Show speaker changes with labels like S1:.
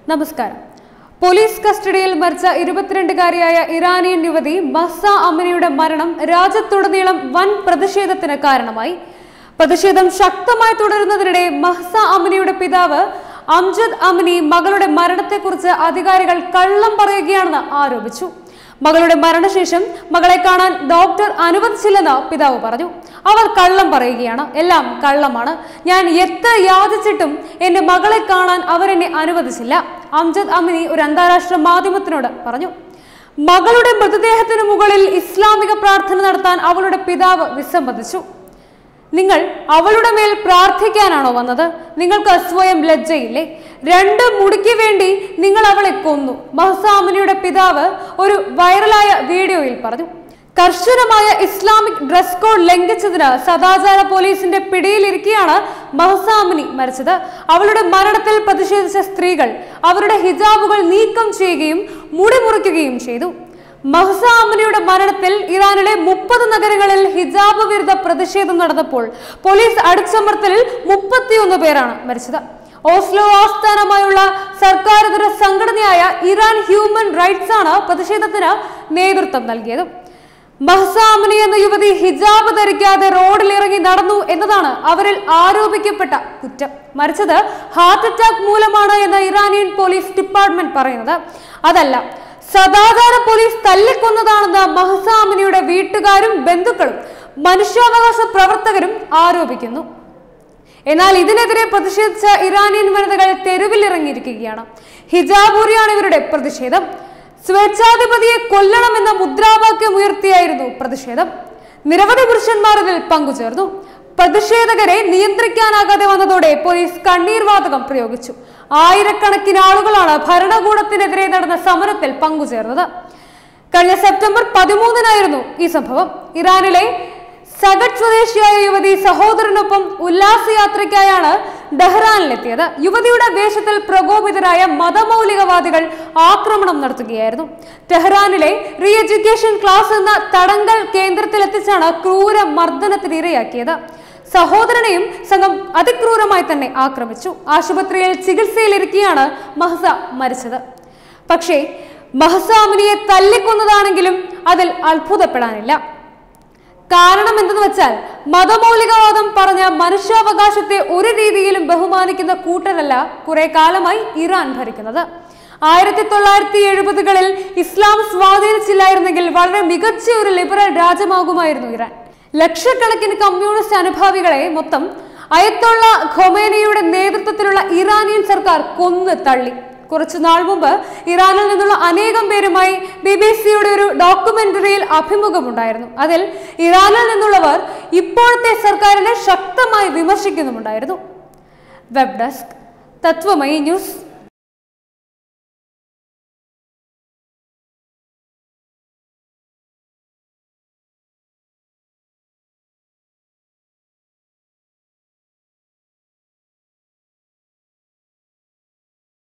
S1: നമസ്കാരം പോലീസ് കസ്റ്റഡിയിൽ മരിച്ച ഇരുപത്തിരണ്ടുകാരിയായ ഇറാനിയൻ യുവതി മഹ്സ അമിനിയുടെ മരണം രാജ്യത്തുടനീളം വൻ പ്രതിഷേധത്തിന് കാരണമായി പ്രതിഷേധം ശക്തമായി തുടരുന്നതിനിടെ മഹ്സ അമിനിയുടെ പിതാവ് അംജദ് അമിനി മകളുടെ മരണത്തെക്കുറിച്ച് അധികാരികൾ കള്ളം പറയുകയാണെന്ന് ആരോപിച്ചു മകളുടെ മരണശേഷം മകളെ കാണാൻ ഡോക്ടർ അനുവദിച്ചില്ലെന്ന് പിതാവ് പറഞ്ഞു അവർ കള്ളം പറയുകയാണ് എല്ലാം കള്ളമാണ് ഞാൻ എത്ര യാചിച്ചിട്ടും എന്റെ മകളെ കാണാൻ അവരെന്നെ അനുവദിച്ചില്ല അംജദ് അമിനി ഒരു അന്താരാഷ്ട്ര മാധ്യമത്തിനോട് പറഞ്ഞു മകളുടെ മൃതദേഹത്തിനു മുകളിൽ ഇസ്ലാമിക പ്രാർത്ഥന നടത്താൻ അവളുടെ പിതാവ് വിസമ്മതിച്ചു നിങ്ങൾ അവളുടെ മേൽ പ്രാർത്ഥിക്കാനാണോ വന്നത് നിങ്ങൾക്ക് സ്വയം ലജ്ജയില്ലേ രണ്ട് മുടിക്ക് വേണ്ടി നിങ്ങൾ അവളെ കൊന്നു മഹസാമിനിയുടെ പിതാവ് ഒരു വൈറലായ വീഡിയോയിൽ പറഞ്ഞു കർശനമായ ഇസ്ലാമിക് ഡ്രസ് കോഡ് ലംഘിച്ചതിന് സദാചാര പോലീസിന്റെ പിടിയിലിരിക്കെയാണ് മഹസാമിനി മരിച്ചത് അവളുടെ മരണത്തിൽ പ്രതിഷേധിച്ച സ്ത്രീകൾ അവരുടെ ഹിജാബുകൾ നീക്കം ചെയ്യുകയും മുടി മുറിക്കുകയും ചെയ്തു മഹ്സ അമിനിയുടെ മരണത്തിൽ ഇറാനിലെ മുപ്പത് നഗരങ്ങളിൽ ഹിജാബ് വിരുദ്ധ പ്രതിഷേധം നടന്നപ്പോൾ പോലീസ് അടിച്ചമർത്തലിൽ മുപ്പത്തിയൊന്ന് പേരാണ് മരിച്ചത് ഓസ്ലോ ആസ്ഥാനമായുള്ള സർക്കാരിതര സംഘടനയായ ഇറാൻ ഹ്യൂമൻ റൈറ്റ്സ് ആണ് പ്രതിഷേധത്തിന് നേതൃത്വം നൽകിയത് മഹ്സ അമിനി എന്ന യുവതി ഹിജാബ് ധരിക്കാതെ റോഡിലിറങ്ങി നടന്നു എന്നതാണ് അവരിൽ ആരോപിക്കപ്പെട്ട കുറ്റം മരിച്ചത് ഹാർട്ട് അറ്റാക്ക് മൂലമാണ് എന്ന് ഇറാനിയൻ പോലീസ് ഡിപ്പാർട്ട്മെന്റ് പറയുന്നത് അതല്ല സദാചാര പോലീസ് തല്ലിക്കൊന്നതാണെന്ന് മഹ്സ അമിനിയുടെ വീട്ടുകാരും ബന്ധുക്കളും മനുഷ്യാവകാശ പ്രവർത്തകരും ആരോപിക്കുന്നു എന്നാൽ ഇതിനെതിരെ പ്രതിഷേധിച്ച ഇറാനിയൻ വനിതകൾ തെരുവിലിറങ്ങിയിരിക്കുകയാണ് ഹിജാബൂരിയാണ് ഇവരുടെ പ്രതിഷേധം സ്വേച്ഛാധിപതിയെ കൊല്ലണമെന്ന മുദ്രാവാക്യം ഉയർത്തിയായിരുന്നു പ്രതിഷേധം നിരവധി പുരുഷന്മാർ ഇതിൽ പങ്കുചേർന്നു പ്രതിഷേധകരെ നിയന്ത്രിക്കാനാകാതെ വന്നതോടെ പോലീസ് കണ്ണീർ വാതകം പ്രയോഗിച്ചു ആയിരക്കണക്കിന് ആളുകളാണ് ഭരണകൂടത്തിനെതിരെ നടന്ന സമരത്തിൽ പങ്കുചേർന്നത് കഴിഞ്ഞ സെപ്റ്റംബർ പതിമൂന്നിനായിരുന്നു ഈ സംഭവം ഇറാനിലെ സഗട്ട് സ്വദേശിയായ യുവതി സഹോദരനൊപ്പം ഉല്ലാസയാത്രയ്ക്കായാണ് ഡെഹ്റാനിലെത്തിയത് യുവതിയുടെ വേഷത്തിൽ പ്രകോപിതരായ മതമൗലികവാദികൾ ആക്രമണം നടത്തുകയായിരുന്നു ടെഹ്റാനിലെ റീ എഡ്യൂക്കേഷൻ ക്ലാസ് എന്ന തടങ്കൽ കേന്ദ്രത്തിലെത്തിച്ചാണ് ക്രൂര മർദ്ദനത്തിന് ഇരയാക്കിയത് സഹോദരനെയും സംഘം അതിക്രൂരമായി തന്നെ ആക്രമിച്ചു ആശുപത്രിയിൽ ചികിത്സയിലിരിക്കെയാണ് മഹസ മരിച്ചത് പക്ഷേ മഹസ അമിനിയെ തല്ലിക്കൊന്നതാണെങ്കിലും അതിൽ അത്ഭുതപ്പെടാനില്ല കാരണം എന്തെന്ന് വെച്ചാൽ മതമൗലികവാദം പറഞ്ഞ മനുഷ്യാവകാശത്തെ ഒരു രീതിയിലും ബഹുമാനിക്കുന്ന കൂട്ടരല്ല കുറെ കാലമായി ഇറാൻ ഭരിക്കുന്നത് ആയിരത്തി തൊള്ളായിരത്തി എഴുപതുകളിൽ ഇസ്ലാം സ്വാധീനിച്ചില്ലായിരുന്നെങ്കിൽ വളരെ മികച്ച ഒരു ലിബറൽ രാജ്യമാകുമായിരുന്നു ഇറാൻ ലക്ഷക്കണക്കിന് കമ്മ്യൂണിസ്റ്റ് അനുഭാവികളെ മൊത്തം അയത്തുള്ള ഖൊമേനിയുടെ നേതൃത്വത്തിലുള്ള ഇറാനിയൻ സർക്കാർ കൊന്നു തള്ളി കുറച്ചു നാൾ മുമ്പ് ഇറാനിൽ നിന്നുള്ള അനേകം പേരുമായി ബി ബി സിയുടെ ഒരു ഡോക്യുമെന്ററിയിൽ അഭിമുഖമുണ്ടായിരുന്നു അതിൽ ഇറാനിൽ നിന്നുള്ളവർ ഇപ്പോഴത്തെ സർക്കാരിനെ ശക്തമായി വിമർശിക്കുന്നുമുണ്ടായിരുന്നു വെബ് ഡെസ്ക് തത്വമയി ന്യൂസ്